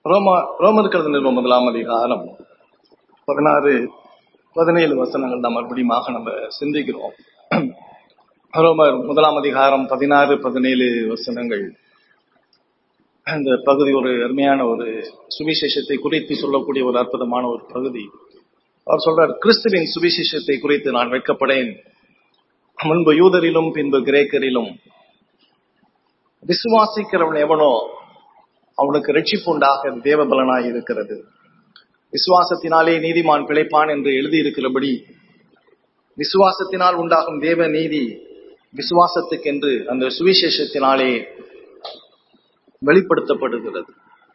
ரோமா ரோமர்கள் நிறுவனம் முதலாம் அதிகாரம் பதினாறு பதினேழு வசனங்கள் நாம் மறுபடியும் நம்ம சிந்திக்கிறோம் ரோமர் முதலாம் அதிகாரம் பதினாறு பதினேழு வசனங்கள் இந்த பகுதி ஒரு அருமையான ஒரு சுவிசேஷத்தை குறித்து சொல்லக்கூடிய ஒரு அற்புதமான ஒரு பகுதி அவர் சொல்றார் கிறிஸ்துவின் சுவிசேஷத்தை குறித்து நான் வெட்கப்படேன் முன்பு யூதரிலும் பின்பு கிரேக்கரிலும் விசுவாசிக்கிறவன் எவனோ அவனுக்கு ரட்சிப்பு உண்டாக தேவபலனாய் இருக்கிறது விசுவாசத்தினாலே நீதிமான் பிழைப்பான் என்று எழுதியிருக்கிறபடி விசுவாசத்தினால் உண்டாகும் தேவ நீதி விசுவாசத்துக்கென்று அந்த சுவிசேஷத்தினாலே வெளிப்படுத்தப்படுகிறது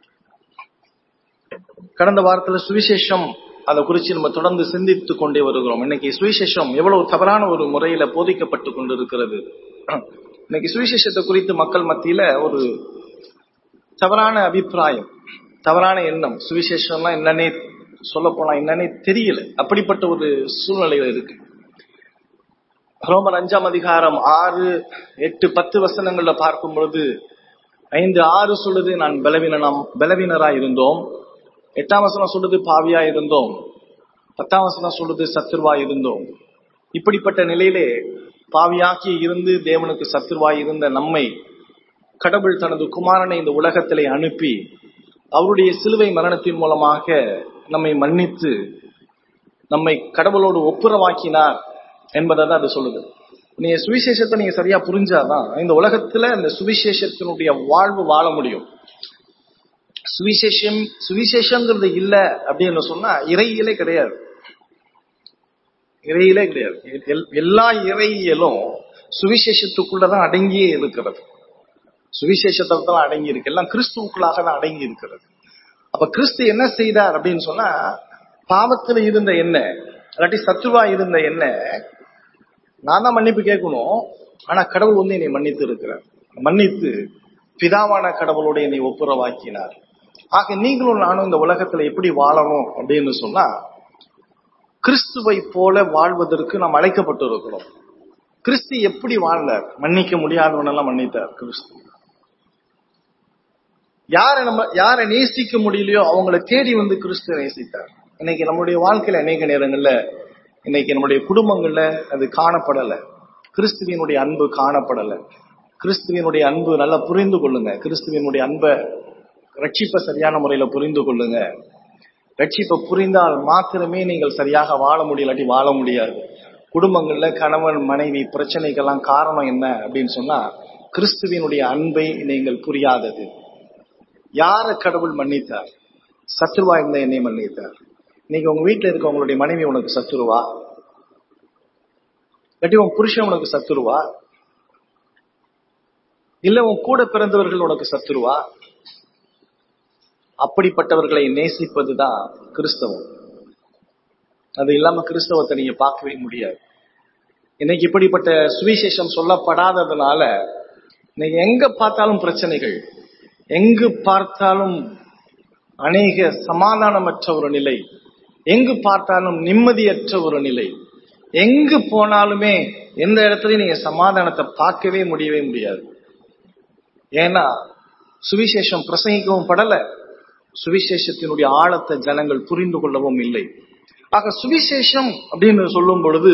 கடந்த வாரத்துல சுவிசேஷம் அதை குறித்து நம்ம தொடர்ந்து சிந்தித்துக் கொண்டே வருகிறோம் இன்னைக்கு சுவிசேஷம் எவ்வளவு தவறான ஒரு முறையில போதிக்கப்பட்டு கொண்டிருக்கிறது இன்னைக்கு சுவிசேஷத்தை குறித்து மக்கள் மத்தியில ஒரு தவறான அபிப்பிராயம் தவறான எண்ணம் சுவிசேஷம்னா என்னன்னே சொல்ல போனா என்னன்னே தெரியல அப்படிப்பட்ட ஒரு சூழ்நிலையில இருக்கு ரோமர் அஞ்சாம் அதிகாரம் ஆறு எட்டு பத்து வசனங்கள்ல பார்க்கும் பொழுது ஐந்து ஆறு சொல்லுது நான் பலவீனம் பலவீனரா இருந்தோம் எட்டாம் வசனம் சொல்லுது பாவியா இருந்தோம் பத்தாம் வசனம் சொல்லுது சத்துருவா இருந்தோம் இப்படிப்பட்ட நிலையிலே பாவியாக்கி இருந்து தேவனுக்கு சத்துருவாய் இருந்த நம்மை கடவுள் தனது குமாரனை இந்த உலகத்திலே அனுப்பி அவருடைய சிலுவை மரணத்தின் மூலமாக நம்மை மன்னித்து நம்மை கடவுளோடு ஒப்புரவாக்கினார் என்பதை தான் அது சொல்லுது நீங்க சுவிசேஷத்தை நீங்க சரியா புரிஞ்சாதான் இந்த உலகத்துல இந்த சுவிசேஷத்தினுடைய வாழ்வு வாழ முடியும் சுவிசேஷம் சுவிசேஷங்கிறது இல்ல அப்படின்னு சொன்னா இறையிலே கிடையாது இறையிலே கிடையாது எல்லா இறையியலும் சுவிசேஷத்துக்குள்ளதான் அடங்கியே இருக்கிறது சுவிசேஷத்தில் தான் அடங்கி இருக்கு எல்லாம் கிறிஸ்துவுக்குள்ளாக தான் அடங்கி இருக்கிறது அப்ப கிறிஸ்து என்ன செய்தார் அப்படின்னு சொன்னா பாவத்துல இருந்த என்ன இல்லாட்டி சத்துருவா இருந்த என்ன நான் தான் மன்னிப்பு கேட்கணும் ஆனா கடவுள் வந்து என்னை மன்னித்து இருக்கிறார் மன்னித்து பிதாவான கடவுளோட என்னை ஒப்புரவாக்கினார் ஆக நீங்களும் நானும் இந்த உலகத்துல எப்படி வாழணும் அப்படின்னு சொன்னா கிறிஸ்துவை போல வாழ்வதற்கு நாம் அழைக்கப்பட்டு இருக்கிறோம் கிறிஸ்து எப்படி வாழ்ந்தார் மன்னிக்க முடியாதவனெல்லாம் மன்னித்தார் கிறிஸ்து யாரை நம்ம யாரை நேசிக்க முடியலையோ அவங்கள தேடி வந்து கிறிஸ்து நேசித்தார் இன்னைக்கு நம்மளுடைய வாழ்க்கையில அநேக நேரங்கள்ல இன்னைக்கு நம்முடைய குடும்பங்கள்ல அது காணப்படல கிறிஸ்துவினுடைய அன்பு காணப்படல கிறிஸ்துவினுடைய அன்பு நல்லா புரிந்து கொள்ளுங்க கிறிஸ்துவினுடைய அன்பை ரட்சிப்பை சரியான முறையில புரிந்து கொள்ளுங்க ரட்சிப்பை புரிந்தால் மாத்திரமே நீங்கள் சரியாக வாழ முடியலாட்டி வாழ முடியாது குடும்பங்கள்ல கணவன் மனைவி பிரச்சனைக்கெல்லாம் காரணம் என்ன அப்படின்னு சொன்னா கிறிஸ்துவினுடைய அன்பை நீங்கள் புரியாதது யார கடவுள் மன்னித்தார் சத்ருவா இருந்த என்னை மன்னித்தார் இன்னைக்கு உங்க வீட்டுல இருக்க உங்களுடைய மனைவி உனக்கு சத்துருவா இல்லாட்டி உன் புருஷன் உனக்கு சத்துருவா இல்ல உன் கூட பிறந்தவர்கள் உனக்கு சத்துருவா அப்படிப்பட்டவர்களை நேசிப்பதுதான் கிறிஸ்தவம் அது இல்லாம கிறிஸ்தவத்தை நீங்க பார்க்கவே முடியாது இன்னைக்கு இப்படிப்பட்ட சுவிசேஷம் சொல்லப்படாததுனால இன்னைக்கு எங்க பார்த்தாலும் பிரச்சனைகள் எங்கு பார்த்தாலும் அநேக சமாதானமற்ற ஒரு நிலை எங்கு பார்த்தாலும் நிம்மதியற்ற ஒரு நிலை எங்கு போனாலுமே எந்த இடத்துலயும் நீங்க சமாதானத்தை பார்க்கவே முடியவே முடியாது ஏன்னா சுவிசேஷம் பிரசங்கிக்கவும் படல சுவிசேஷத்தினுடைய ஆழத்தை ஜனங்கள் புரிந்து கொள்ளவும் இல்லை ஆக சுவிசேஷம் அப்படின்னு சொல்லும் பொழுது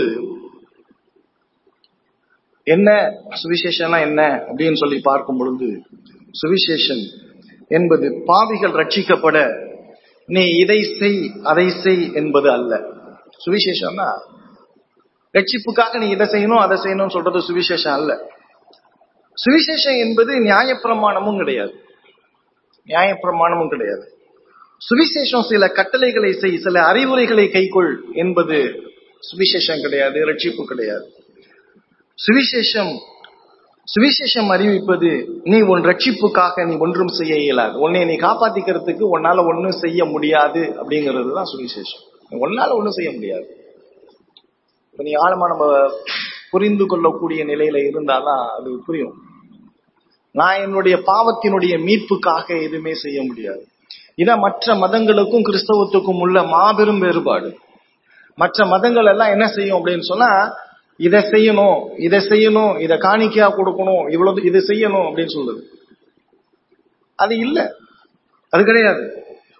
என்ன சுவிசேஷம்னா என்ன அப்படின்னு சொல்லி பார்க்கும் பொழுது சுவிசேஷன் என்பது பாவிகள் ரட்சிக்கப்பட நீ இதை செய் அதை செய் என்பது அல்ல சுவிசேஷம்னா ரட்சிப்புக்காக நீ இதை செய்யணும் அதை செய்யணும்னு சொல்றது சுவிசேஷம் அல்ல சுவிசேஷம் என்பது நியாயப்பிரமாணமும் கிடையாது நியாயப்பிரமாணமும் கிடையாது சுவிசேஷம் சில கட்டளைகளை செய் சில அறிவுரைகளை கைக்கொள் என்பது சுவிசேஷம் கிடையாது ரட்சிப்பு கிடையாது சுவிசேஷம் சுவிசேஷம் அறிவிப்பது நீ உன் ரட்சிப்புக்காக நீ ஒன்றும் செய்ய இயலாது உன்னை நீ காப்பாத்திக்கிறதுக்கு உன்னால ஒன்றும் செய்ய முடியாது அப்படிங்கிறது தான் சுவிசேஷம் உன்னால ஒன்றும் செய்ய முடியாது நீ ஆழமா நம்ம புரிந்து கொள்ளக்கூடிய நிலையில இருந்தாதான் அது புரியும் நான் என்னுடைய பாவத்தினுடைய மீட்புக்காக எதுவுமே செய்ய முடியாது இதான் மற்ற மதங்களுக்கும் கிறிஸ்தவத்துக்கும் உள்ள மாபெரும் வேறுபாடு மற்ற மதங்கள் எல்லாம் என்ன செய்யும் அப்படின்னு சொன்னா இதை செய்யணும் இதை செய்யணும் இதை காணிக்கையா கொடுக்கணும் இவ்வளவு இதை செய்யணும் அப்படின்னு சொல்லுது அது இல்ல அது கிடையாது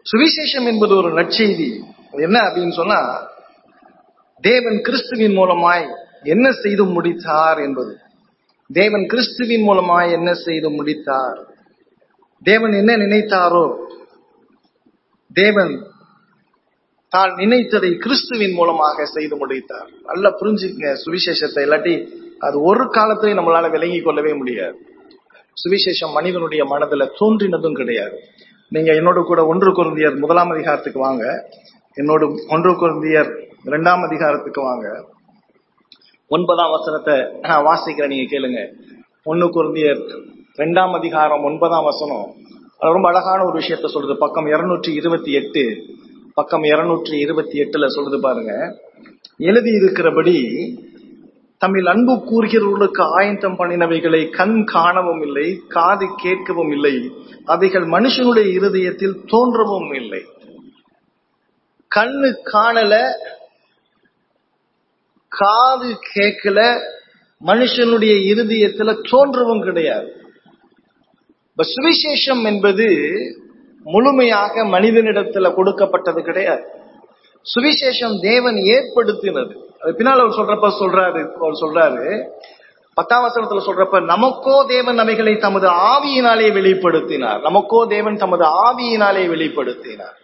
சுவிசேஷம் என்பது ஒரு நற்செய்தி அது என்ன அப்படின்னு சொன்னா தேவன் கிறிஸ்துவின் மூலமாய் என்ன செய்து முடித்தார் என்பது தேவன் கிறிஸ்துவின் மூலமாய் என்ன செய்து முடித்தார் தேவன் என்ன நினைத்தாரோ தேவன் தான் நினைத்ததை கிறிஸ்துவின் மூலமாக செய்து முடித்தார் நல்லா புரிஞ்சுக்கங்க சுவிசேஷத்தை இல்லாட்டி அது ஒரு காலத்திலையும் நம்மளால விளங்கி கொள்ளவே முடியாது சுவிசேஷம் மனிதனுடைய மனதுல தோன்றினதும் கிடையாது நீங்க என்னோட கூட ஒன்று குருந்தியர் முதலாம் அதிகாரத்துக்கு வாங்க என்னோட ஒன்று குருந்தியர் இரண்டாம் அதிகாரத்துக்கு வாங்க ஒன்பதாம் வசனத்தை நான் வாசிக்கிறேன் நீங்க கேளுங்க ஒன்னு குருந்தியர் ரெண்டாம் அதிகாரம் ஒன்பதாம் வசனம் அது ரொம்ப அழகான ஒரு விஷயத்த சொல்றது பக்கம் இருநூற்றி இருபத்தி எட்டு பக்கம் இருநூற்றி இருபத்தி எட்டுல சொல்றது பாருங்க எழுதி இருக்கிறபடி தம்மில் அன்பு கூறுகிறவர்களுக்கு ஆயத்தம் பண்ணினவைகளை கண் காணவும் இல்லை காது கேட்கவும் இல்லை அவைகள் மனுஷனுடைய இருதயத்தில் தோன்றவும் இல்லை கண்ணு காணல காது கேட்கல மனுஷனுடைய இருதயத்துல தோன்றவும் கிடையாது இப்ப சுவிசேஷம் என்பது முழுமையாக மனிதனிடத்துல கொடுக்கப்பட்டது கிடையாது சுவிசேஷம் தேவன் ஏற்படுத்தினது அது பின்னால் அவர் சொல்றப்ப சொல்றாரு அவர் சொல்றாரு பத்தாம் வசனத்துல சொல்றப்ப நமக்கோ தேவன் அவைகளை தமது ஆவியினாலே வெளிப்படுத்தினார் நமக்கோ தேவன் தமது ஆவியினாலே வெளிப்படுத்தினார்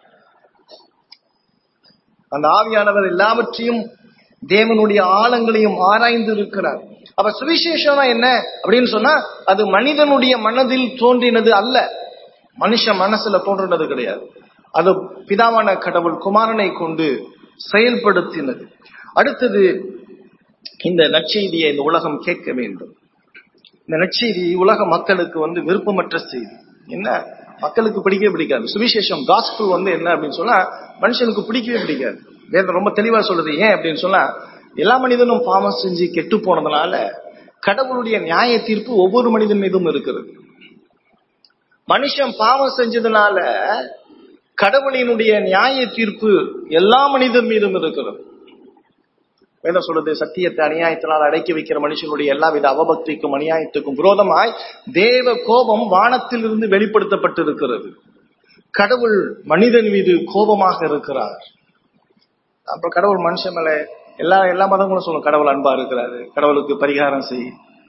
அந்த ஆவியானவர் எல்லாவற்றையும் தேவனுடைய ஆழங்களையும் ஆராய்ந்து இருக்கிறார் அப்ப சுவிசேஷம்னா என்ன அப்படின்னு சொன்னா அது மனிதனுடைய மனதில் தோன்றினது அல்ல மனுஷ மனசுல தோன்றினது கிடையாது அது பிதாவான கடவுள் குமாரனை கொண்டு செயல்படுத்தினது அடுத்தது இந்த நற்செய்தியை இந்த உலகம் கேட்க வேண்டும் இந்த நற்செய்தி உலக மக்களுக்கு வந்து விருப்பமற்ற செய்தி என்ன மக்களுக்கு பிடிக்கவே பிடிக்காது சுவிசேஷம் காஸ்பிள் வந்து என்ன அப்படின்னு சொன்னா மனுஷனுக்கு பிடிக்கவே பிடிக்காது வேதம் ரொம்ப தெளிவா சொல்றது ஏன் அப்படின்னு சொன்னா எல்லா மனிதனும் பாவம் செஞ்சு கெட்டு போனதுனால கடவுளுடைய நியாய தீர்ப்பு ஒவ்வொரு மனிதன் மீதும் இருக்கிறது மனுஷன் பாவம் செஞ்சதுனால கடவுளினுடைய நியாய தீர்ப்பு எல்லா மனிதன் மீதும் இருக்கிறது வேதம் சொல்றது சத்தியத்தை அநியாயத்தினால் அடக்கி வைக்கிற மனுஷனுடைய எல்லாவித அவபக்திக்கும் அநியாயத்துக்கும் விரோதமாய் தேவ கோபம் வானத்திலிருந்து வெளிப்படுத்தப்பட்டிருக்கிறது கடவுள் மனிதன் மீது கோபமாக இருக்கிறார் அப்புறம் கடவுள் மனுஷன் மேல எல்லா எல்லா மதங்களும் சொல்லும் கடவுள் அன்பா இருக்கிறாரு கடவுளுக்கு பரிகாரம் செய்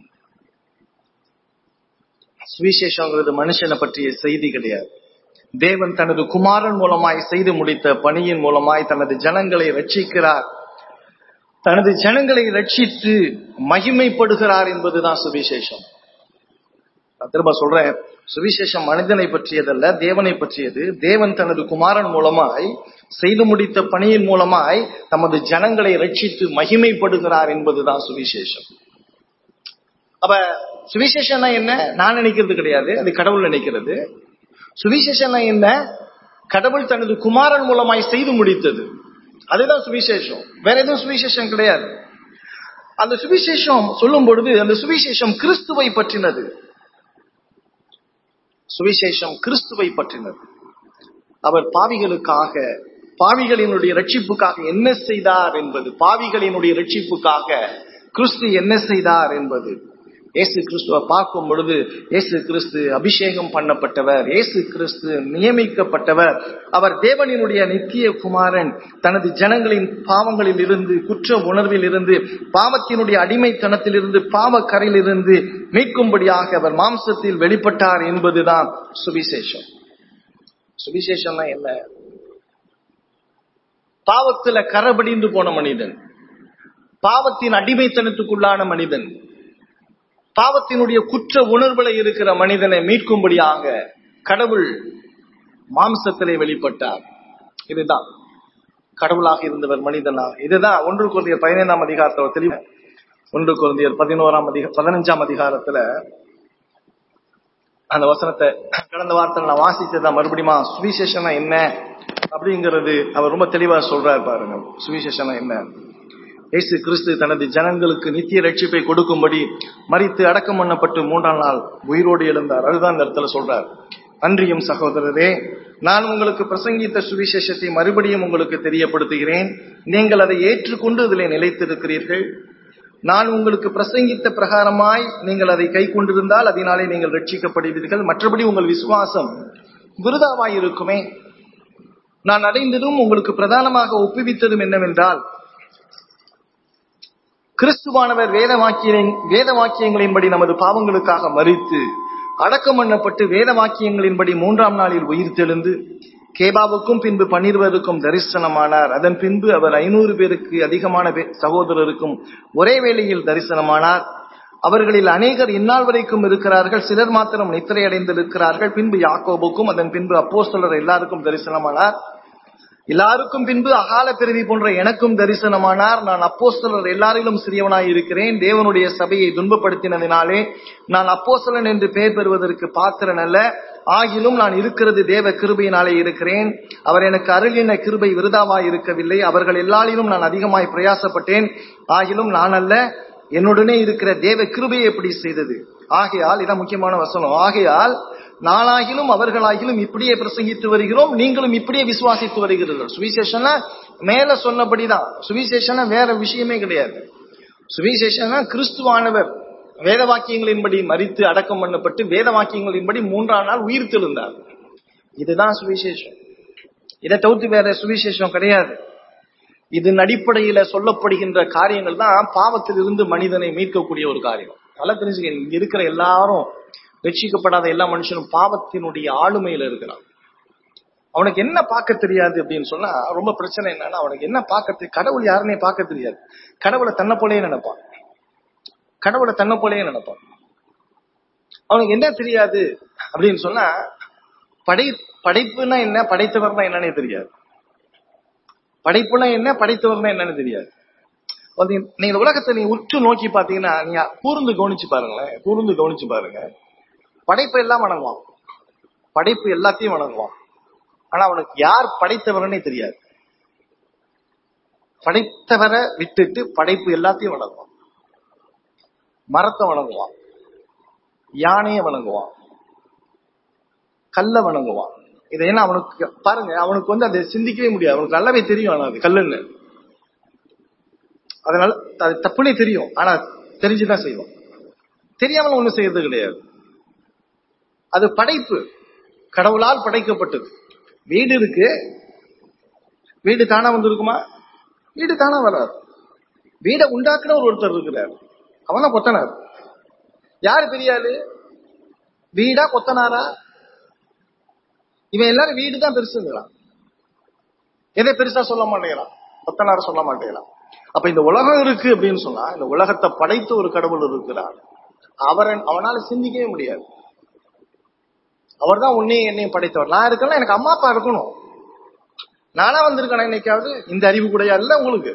சுவிசேஷங்கிறது மனுஷனை பற்றிய செய்தி கிடையாது தேவன் தனது குமாரன் மூலமாய் செய்து முடித்த பணியின் மூலமாய் தனது ஜனங்களை ரட்சிக்கிறார் தனது ஜனங்களை ரட்சித்து மகிமைப்படுகிறார் என்பதுதான் சுவிசேஷம் நான் திரும்ப சொல்றேன் சுவிசேஷம் மனிதனை பற்றியதல்ல தேவனை பற்றியது தேவன் தனது குமாரன் மூலமாய் செய்து முடித்த பணியின் மூலமாய் தமது ஜனங்களை ரட்சித்து மகிமைப்படுகிறார் என்பதுதான் சுவிசேஷம் அப்ப சுவிசேஷம்னா என்ன நான் நினைக்கிறது கிடையாது அது கடவுள் நினைக்கிறது சுவிசேஷம்னா என்ன கடவுள் தனது குமாரன் மூலமாய் செய்து முடித்தது அதுதான் சுவிசேஷம் வேற எதுவும் சுவிசேஷம் கிடையாது அந்த சுவிசேஷம் சொல்லும் பொழுது அந்த சுவிசேஷம் கிறிஸ்துவை பற்றினது சுவிசேஷம் கிறிஸ்துவை பற்றினது அவர் பாவிகளுக்காக பாவிகளினுடைய ரட்சிப்புக்காக என்ன செய்தார் என்பது பாவிகளினுடைய ரட்சிப்புக்காக கிறிஸ்து என்ன செய்தார் என்பது இயேசு கிறிஸ்துவை பார்க்கும் பொழுது இயேசு கிறிஸ்து அபிஷேகம் பண்ணப்பட்டவர் இயேசு கிறிஸ்து நியமிக்கப்பட்டவர் அவர் தேவனினுடைய நித்திய குமாரன் தனது ஜனங்களின் பாவங்களில் இருந்து குற்ற உணர்வில் இருந்து பாவத்தினுடைய அடிமைத்தனத்தில் இருந்து பாவக்கரையில் இருந்து மீட்கும்படியாக அவர் மாம்சத்தில் வெளிப்பட்டார் என்பதுதான் சுவிசேஷம் சுவிசேஷம்னா என்ன பாவத்துல கரபடிந்து போன மனிதன் பாவத்தின் அடிமைத்தனத்துக்குள்ளான மனிதன் பாவத்தினுடைய குற்ற உணர்வுல இருக்கிற மனிதனை மீட்கும்படியாக கடவுள் மாம்சத்திலே வெளிப்பட்டார் இதுதான் கடவுளாக இருந்தவர் மனிதனாக இதுதான் ஒன்று குழந்தையர் பதினைந்தாம் அதிகாரத்துல தெளிவு ஒன்று குழந்தையர் பதினோராம் அதிக பதினஞ்சாம் அதிகாரத்துல அந்த வசனத்தை கடந்த வாரத்தில் நான் வாசிச்சதான் மறுபடியும் சுவிசேஷனா என்ன அப்படிங்கிறது அவர் ரொம்ப தெளிவா சொல்றாரு பாருங்க சுவிசேஷனா என்ன இயேசு கிறிஸ்து தனது ஜனங்களுக்கு நித்திய ரட்சிப்பை கொடுக்கும்படி மறித்து அடக்கம் பண்ணப்பட்டு மூன்றாம் நாள் உயிரோடு எழுந்தார் அதுதான் இந்த இடத்துல சொல்றார் அன்றியும் சகோதரரே நான் உங்களுக்கு பிரசங்கித்த சுவிசேஷத்தை மறுபடியும் உங்களுக்கு தெரியப்படுத்துகிறேன் நீங்கள் அதை ஏற்றுக்கொண்டு இதில் நிலைத்திருக்கிறீர்கள் நான் உங்களுக்கு பிரசங்கித்த பிரகாரமாய் நீங்கள் அதை கை கொண்டிருந்தால் அதனாலே நீங்கள் ரட்சிக்கப்படுவீர்கள் மற்றபடி உங்கள் விசுவாசம் விருதாவாய் இருக்குமே நான் அடைந்ததும் உங்களுக்கு பிரதானமாக ஒப்புவித்ததும் என்னவென்றால் கிறிஸ்துவானவர் வேத வாக்கிய வேத வாக்கியங்களின்படி நமது பாவங்களுக்காக மறித்து அடக்கம் பண்ணப்பட்டு வேத வாக்கியங்களின்படி மூன்றாம் நாளில் உயிர் தெழுந்து கேபாவுக்கும் பின்பு பன்னிருவருக்கும் தரிசனமானார் அதன் பின்பு அவர் ஐநூறு பேருக்கு அதிகமான பே- சகோதரருக்கும் ஒரே வேளையில் தரிசனமானார் அவர்களில் அநேகர் இந்நாள் வரைக்கும் இருக்கிறார்கள் சிலர் மாத்திரம் நித்திரை அடைந்திருக்கிறார்கள் பின்பு யாக்கோபுக்கும் அதன் பின்பு அப்போஸ்தலர் எல்லாருக்கும் தரிசனமானார் எல்லாருக்கும் பின்பு அகால பிறவி போன்ற எனக்கும் தரிசனமானார் நான் அப்போஸ்தலர் எல்லாரிலும் சிறியவனாய் இருக்கிறேன் தேவனுடைய சபையை துன்பப்படுத்தினதினாலே நான் அப்போஸ்தலன் என்று பெயர் பெறுவதற்கு பாத்திரன் அல்ல ஆகிலும் நான் இருக்கிறது தேவ கிருபையினாலே இருக்கிறேன் அவர் எனக்கு அருளின கிருபை விருதாவாய் இருக்கவில்லை அவர்கள் எல்லாரிலும் நான் அதிகமாய் பிரயாசப்பட்டேன் ஆகிலும் நான் அல்ல என்னுடனே இருக்கிற தேவ கிருபையை எப்படி செய்தது ஆகையால் இதான் முக்கியமான வசனம் ஆகையால் நாளாகிலும் அவர்களாகிலும் இப்படியே பிரசங்கித்து வருகிறோம் நீங்களும் இப்படியே விசுவாசித்து வருகிறீர்கள் சுவிசேஷனா மேல சொன்னபடிதான் சுவிசேஷனா வேற விஷயமே கிடையாது சுவிசேஷனா கிறிஸ்துவானவர் வேத வாக்கியங்களின்படி மறித்து அடக்கம் பண்ணப்பட்டு வேத வாக்கியங்களின்படி மூன்றாம் நாள் உயிர் தெழுந்தார் இதுதான் சுவிசேஷம் இதை தவிர்த்து வேற சுவிசேஷம் கிடையாது இதன் அடிப்படையில சொல்லப்படுகின்ற காரியங்கள் தான் பாவத்திலிருந்து மனிதனை மீட்கக்கூடிய ஒரு காரியம் நல்லா தெரிஞ்சுக்க இங்க இருக்கிற எல்லாரும் ரட்சிக்கப்படாத எல்லா மனுஷனும் பாவத்தினுடைய ஆளுமையில இருக்கிறான் அவனுக்கு என்ன பார்க்க தெரியாது அப்படின்னு சொன்னா ரொம்ப பிரச்சனை என்னன்னா அவனுக்கு என்ன பார்க்க தெரி- கடவுள் யாருன்னே பார்க்க தெரியாது கடவுளை தன்னை போலயே நினைப்பான் கடவுளை தன்னை போலயே நினைப்பான் அவனுக்கு என்ன தெரியாது அப்படின்னு சொன்னா படை படைப்புனா என்ன படைத்தவர்னா என்னன்னே தெரியாது படைப்புனா என்ன படைத்தவர்னா என்னன்னு தெரியாது வந்து நீங்க உலகத்தை நீங்க உற்று நோக்கி பாத்தீங்கன்னா நீங்க கூர்ந்து கவனிச்சு பாருங்களேன் கூர்ந்து கவனிச்சு பாருங்க படைப்பு எல்லாம் வணங்குவான் படைப்பு எல்லாத்தையும் வணங்குவான் ஆனா அவனுக்கு யார் படைத்தவர்னே தெரியாது படைத்தவரை விட்டுட்டு படைப்பு எல்லாத்தையும் வணங்குவான் மரத்தை வணங்குவான் யானையை வணங்குவான் கல்லை வணங்குவான் இதை ஏன்னா அவனுக்கு பாருங்க அவனுக்கு வந்து அதை சிந்திக்கவே முடியாது அவனுக்கு நல்லாவே தெரியும் ஆனா அது கல்லுன்னு அதனால அது தப்புனே தெரியும் ஆனா தெரிஞ்சுதான் செய்வான் தெரியாமல் ஒண்ணும் செய்யறது கிடையாது அது படைப்பு கடவுளால் படைக்கப்பட்டது வீடு இருக்கு வீடு தானா வந்திருக்குமா வீடு தானா வராது வீடை உண்டாக்குன ஒரு ஒருத்தர் இருக்கிறார் அவன கொத்தனார் யாரு பெரிய ஆளு வீடா கொத்தனாரா இவன் எல்லாரும் வீடு தான் பெருசுங்கிறான் எதை பெருசா சொல்ல மாட்டேங்கிறான் கொத்தனார சொல்ல மாட்டேங்கிறான் அப்ப இந்த உலகம் இருக்கு அப்படின்னு சொன்னா இந்த உலகத்தை படைத்த ஒரு கடவுள் இருக்கிறார் அவரை அவனால சிந்திக்கவே முடியாது அவர் தான் உன்னையும் என்னையும் படைத்தவர் நான் இருக்கேன்னா எனக்கு அம்மா அப்பா இருக்கணும் நானா வந்திருக்கேனா இன்னைக்காவது இந்த அறிவு கூடயா இல்ல உங்களுக்கு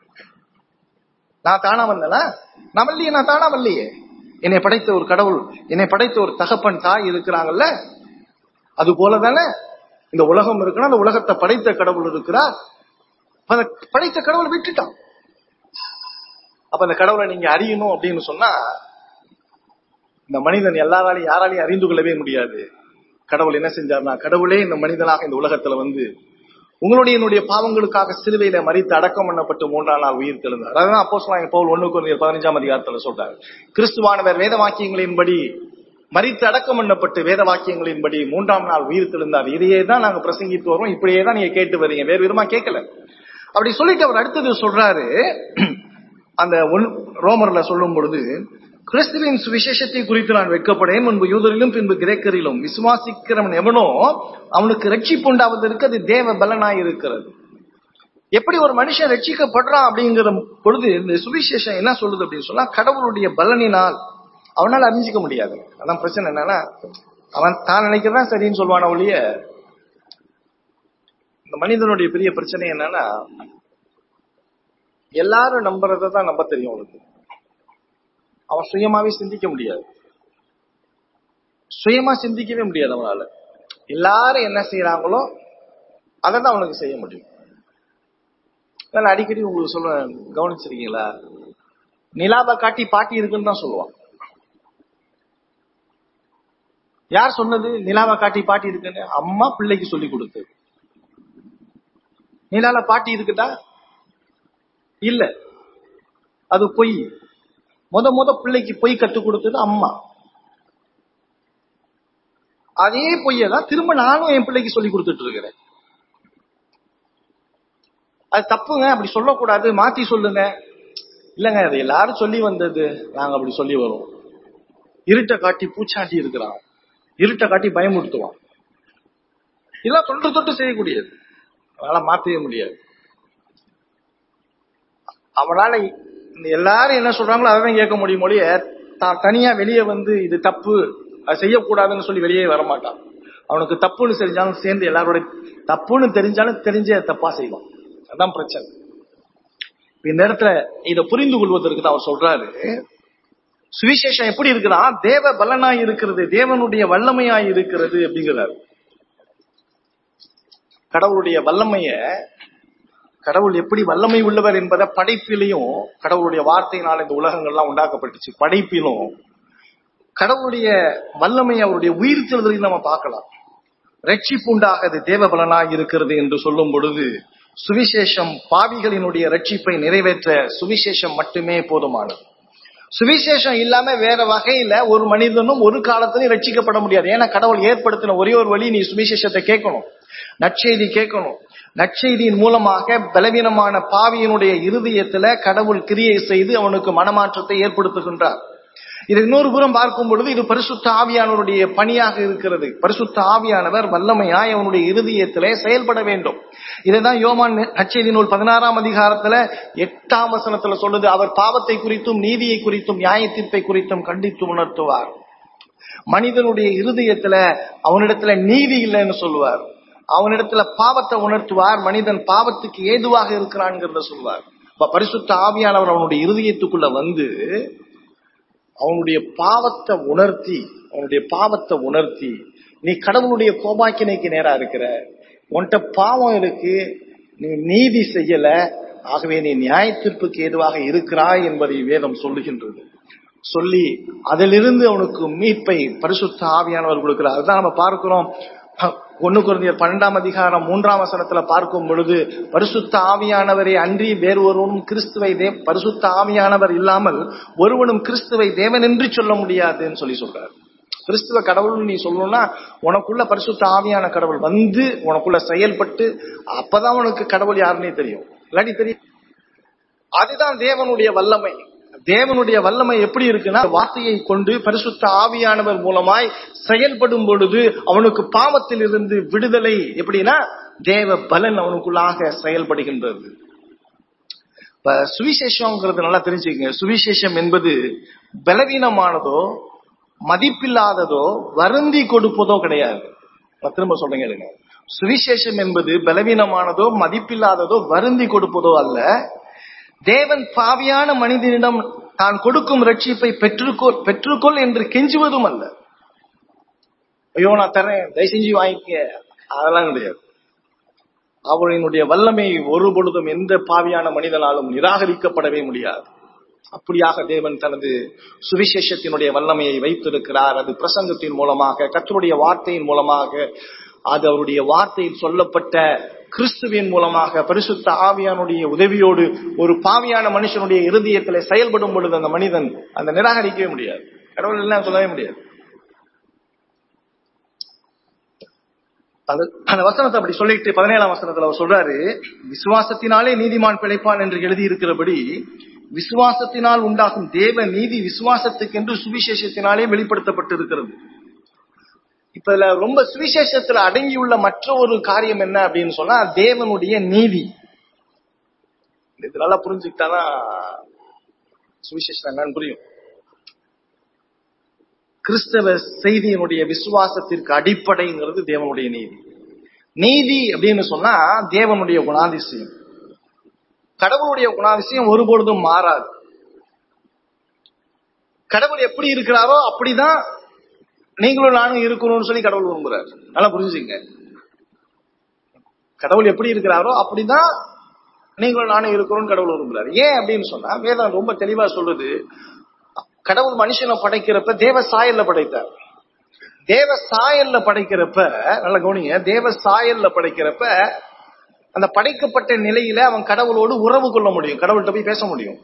நான் தானா வந்தேனா நான் வரலையே நான் தானா வரலையே என்னை படைத்த ஒரு கடவுள் என்னை படைத்த ஒரு தகப்பன் தாய் இருக்கிறாங்கல்ல அது போல தானே இந்த உலகம் இருக்குன்னா அந்த உலகத்தை படைத்த கடவுள் இருக்கிறார் அப்ப அந்த படைத்த கடவுளை விட்டுட்டான் அப்ப அந்த கடவுளை நீங்க அறியணும் அப்படின்னு சொன்னா இந்த மனிதன் எல்லாராலையும் யாராலையும் அறிந்து கொள்ளவே முடியாது கடவுள் என்ன செஞ்சார்னா கடவுளே இந்த மனிதனாக இந்த உலகத்துல வந்து உங்களுடைய என்னுடைய பாவங்களுக்காக சிலுவையில மறித்து அடக்கம் பண்ணப்பட்டு மூன்றாம் நாள் உயிர் தெழுந்தார் அதுதான் அப்போ சொன்னாங்க பவுல் ஒண்ணு குறைந்த பதினஞ்சாம் அதிகாரத்துல சொல்றாரு கிறிஸ்துவானவர் வேத வாக்கியங்களின்படி மறித்து அடக்கம் பண்ணப்பட்டு வேத வாக்கியங்களின்படி மூன்றாம் நாள் உயிர் தெழுந்தார் இதையே தான் நாங்க பிரசங்கித்து வரோம் இப்படியே தான் நீங்க கேட்டு வரீங்க வேறு விதமா கேட்கல அப்படி சொல்லிட்டு அவர் அடுத்தது சொல்றாரு அந்த ஒன்- ரோமர்ல சொல்லும் பொழுது கிறிஸ்துவின் சுவிசேஷத்தை குறித்து நான் வெட்கப்படேன் முன்பு யூதரிலும் பின்பு கிரேக்கரிலும் விசுவாசிக்கிறவன் எவனோ அவனுக்கு ரட்சிப்பு உண்டாவதற்கு அது தேவ பலனாய் இருக்கிறது எப்படி ஒரு மனுஷன் ரட்சிக்கப்படுறான் அப்படிங்கிற பொழுது இந்த சுவிசேஷம் என்ன சொல்லுது அப்படின்னு சொன்னா கடவுளுடைய பலனினால் அவனால அறிஞ்சிக்க முடியாது அதான் பிரச்சனை என்னன்னா அவன் தான் நினைக்கிறதான் சரின்னு சொல்லுவான ஒழிய இந்த மனிதனுடைய பெரிய பிரச்சனை என்னன்னா எல்லாரும் நம்புறதை தான் நம்ப தெரியும் அவனுக்கு அவன் சுயமாவே சிந்திக்க முடியாது சுயமா சிந்திக்கவே முடியாது அவனால எல்லாரும் என்ன செய்யறாங்களோ அதை தான் அவனுக்கு செய்ய முடியும் நான் அடிக்கடி உங்களுக்கு சொல்றேன் கவனிச்சிருக்கீங்களா நிலாவை காட்டி பாட்டி இருக்குன்னு தான் சொல்லுவான் யார் சொன்னது நிலாவை காட்டி பாட்டி இருக்குன்னு அம்மா பிள்ளைக்கு சொல்லி கொடுத்தது நிலால பாட்டி இருக்குதா இல்ல அது பொய் முத முத பிள்ளைக்கு பொய் கத்து கொடுத்தது அம்மா அதே பொய்யை தான் திரும்ப நானும் என் பிள்ளைக்கு சொல்லி கொடுத்துட்டு இருக்கிறேன் அது தப்புங்க அப்படி சொல்லக்கூடாது மாத்தி சொல்லுங்க இல்லங்க அது எல்லாரும் சொல்லி வந்தது நாங்க அப்படி சொல்லி வரோம் இருட்டை காட்டி பூச்சாண்டி இருக்கிறான் இருட்டை காட்டி பயமுறுத்துவான் இதெல்லாம் தொன்று தொட்டு செய்யக்கூடியது அவனால மாத்தவே முடியாது அவனால இந்த எல்லாரும் என்ன சொல்றாங்களோ அதான் கேட்க முடியும் மொழிய தான் தனியா வெளியே வந்து இது தப்பு அது செய்யக்கூடாதுன்னு சொல்லி வெளியே வர மாட்டான் அவனுக்கு தப்புன்னு தெரிஞ்சாலும் சேர்ந்து எல்லாரோட தப்புன்னு தெரிஞ்சாலும் தெரிஞ்சே தப்பா செய்வான் அதான் பிரச்சனை இந்த இடத்துல இதை புரிந்து கொள்வதற்கு தான் அவர் சொல்றாரு சுவிசேஷம் எப்படி இருக்குதா தேவ பலனாய் இருக்கிறது தேவனுடைய வல்லமையாய் இருக்கிறது அப்படிங்கிறாரு கடவுளுடைய வல்லமைய கடவுள் எப்படி வல்லமை உள்ளவர் என்பதை படைப்பிலையும் கடவுளுடைய வார்த்தையினால் இந்த உலகங்கள்லாம் உண்டாக்கப்பட்டுச்சு படைப்பிலும் கடவுளுடைய வல்லமை அவருடைய உயிர் தெழுதலையும் நம்ம பார்க்கலாம் ரட்சிப்பு உண்டாகது தேவ பலனாய் இருக்கிறது என்று சொல்லும் பொழுது சுவிசேஷம் பாவிகளினுடைய ரட்சிப்பை நிறைவேற்ற சுவிசேஷம் மட்டுமே போதுமானது சுவிசேஷம் இல்லாம வேற வகையில ஒரு மனிதனும் ஒரு காலத்திலும் ரட்சிக்கப்பட முடியாது ஏன்னா கடவுள் ஏற்படுத்தின ஒரே ஒரு வழி நீ சுவிசேஷத்தை கேட்கணும் நற்செய்தி கேட்கணும் நற்செய்தியின் மூலமாக பலவீனமான பாவியினுடைய இருதயத்துல கடவுள் கிரியை செய்து அவனுக்கு மனமாற்றத்தை ஏற்படுத்துகின்றார் இது இன்னொரு புறம் பார்க்கும் பொழுது இது பரிசுத்த ஆவியானவருடைய பணியாக இருக்கிறது பரிசுத்த ஆவியானவர் வல்லமையாய் அவனுடைய இருதயத்திலே செயல்பட வேண்டும் இதுதான் யோமான் நச்செய்தி நூல் பதினாறாம் அதிகாரத்துல எட்டாம் வசனத்துல சொல்லுது அவர் பாவத்தை குறித்தும் நீதியை குறித்தும் நியாய தீர்ப்பை குறித்தும் கண்டித்து உணர்த்துவார் மனிதனுடைய இருதயத்துல அவனிடத்துல நீதி இல்லைன்னு சொல்லுவார் அவனிடத்துல பாவத்தை உணர்த்துவார் மனிதன் பாவத்துக்கு ஏதுவாக இருக்கிறான்ங்கிறத சொல்வார் அப்ப பரிசுத்த ஆவியானவர் அவனுடைய இருதயத்துக்குள்ள வந்து அவனுடைய பாவத்தை உணர்த்தி அவனுடைய பாவத்தை உணர்த்தி நீ கடவுளுடைய கோபாக்கினைக்கு நேரா இருக்கிற உன்கிட்ட பாவம் இருக்கு நீ நீதி செய்யல ஆகவே நீ நியாய தீர்ப்புக்கு ஏதுவாக இருக்கிறாய் என்பதை வேதம் சொல்லுகின்றது சொல்லி அதிலிருந்து அவனுக்கு மீட்பை பரிசுத்த ஆவியானவர் கொடுக்கிறார் அதுதான் நம்ம பார்க்கிறோம் ஒன்னு குறைந்த பன்னெண்டாம் அதிகாரம் மூன்றாம் வசனத்துல பார்க்கும் பொழுது பரிசுத்த ஆவியானவரை அன்றி வேறு ஒருவனும் கிறிஸ்துவை தே பரிசுத்த ஆவியானவர் இல்லாமல் ஒருவனும் கிறிஸ்துவை தேவன் என்று சொல்ல முடியாதுன்னு சொல்லி சொல்றாரு கிறிஸ்துவ கடவுள் நீ சொல்லணும்னா உனக்குள்ள பரிசுத்த ஆவியான கடவுள் வந்து உனக்குள்ள செயல்பட்டு அப்பதான் உனக்கு கடவுள் யாருன்னே தெரியும் இல்லாட்டி தெரியும் அதுதான் தேவனுடைய வல்லமை தேவனுடைய வல்லமை எப்படி இருக்குன்னா வார்த்தையை கொண்டு பரிசுத்த ஆவியானவர் மூலமாய் செயல்படும் பொழுது அவனுக்கு பாவத்தில் இருந்து விடுதலை எப்படின்னா தேவ பலன் அவனுக்குள்ளாக செயல்படுகின்றது இப்ப சுவிசேஷம்ங்கிறது நல்லா தெரிஞ்சுக்கங்க சுவிசேஷம் என்பது பலவீனமானதோ மதிப்பில்லாததோ வருந்தி கொடுப்பதோ கிடையாது நான் திரும்ப சொல்றேங்க எடுங்க சுவிசேஷம் என்பது பலவீனமானதோ மதிப்பில்லாததோ வருந்தி கொடுப்பதோ அல்ல தேவன் பாவியான மனிதனிடம் தான் கொடுக்கும் ரட்சிப்பை பெற்றுக்கொள் பெற்றுக்கொள் என்று கெஞ்சுவதும் அல்ல ஐயோ நான் தரேன் தயவு செஞ்சு வாங்கிக்க அதெல்லாம் கிடையாது அவளினுடைய வல்லமை ஒரு பொழுதும் எந்த பாவியான மனிதனாலும் நிராகரிக்கப்படவே முடியாது அப்படியாக தேவன் தனது சுவிசேஷத்தினுடைய வல்லமையை வைத்திருக்கிறார் அது பிரசங்கத்தின் மூலமாக கத்தருடைய வார்த்தையின் மூலமாக அது அவருடைய வார்த்தையில் சொல்லப்பட்ட கிறிஸ்துவின் மூலமாக பரிசுத்த ஆவியானுடைய உதவியோடு ஒரு பாவியான மனுஷனுடைய இருதயத்தில் செயல்படும் பொழுது அந்த மனிதன் அந்த நிராகரிக்கவே முடியாது கடவுள் எல்லாம் சொல்லவே முடியாது அந்த வசனத்தை அப்படி சொல்லிட்டு பதினேழாம் வசனத்துல அவர் சொல்றாரு விசுவாசத்தினாலே நீதிமான் பிழைப்பான் என்று எழுதி இருக்கிறபடி விசுவாசத்தினால் உண்டாகும் தேவ நீதி விசுவாசத்துக்கென்று சுவிசேஷத்தினாலே வெளிப்படுத்தப்பட்டிருக்கிறது இப்ப இதுல ரொம்ப சுவிசேஷத்துல அடங்கியுள்ள மற்ற ஒரு காரியம் என்ன அப்படின்னு சொன்னா தேவனுடைய நீதி இது நல்லா புரிஞ்சுக்கிட்டாதான் சுவிசேஷம் என்னன்னு புரியும் கிறிஸ்தவ செய்தியினுடைய விசுவாசத்திற்கு அடிப்படைங்கிறது தேவனுடைய நீதி நீதி அப்படின்னு சொன்னா தேவனுடைய குணாதிசயம் கடவுளுடைய குணாதிசயம் ஒருபொழுதும் மாறாது கடவுள் எப்படி இருக்கிறாரோ அப்படிதான் நீங்களும் நானும் இருக்கணும்னு சொல்லி கடவுள் விரும்புறாரு நல்லா புரிஞ்சுங்க கடவுள் எப்படி இருக்கிறாரோ அப்படிதான் நீங்களும் நானும் இருக்கணும்னு கடவுள் விரும்புறாரு ஏன் அப்படின்னு சொன்னா வேதம் ரொம்ப தெளிவா சொல்லுது கடவுள் மனுஷனை படைக்கிறப்ப தேவ சாயல்ல படைத்தார் தேவ சாயல்ல படைக்கிறப்ப நல்ல கவனிங்க தேவ சாயல்ல படைக்கிறப்ப அந்த படைக்கப்பட்ட நிலையில அவன் கடவுளோடு உறவு கொள்ள முடியும் கடவுள்கிட்ட போய் பேச முடியும்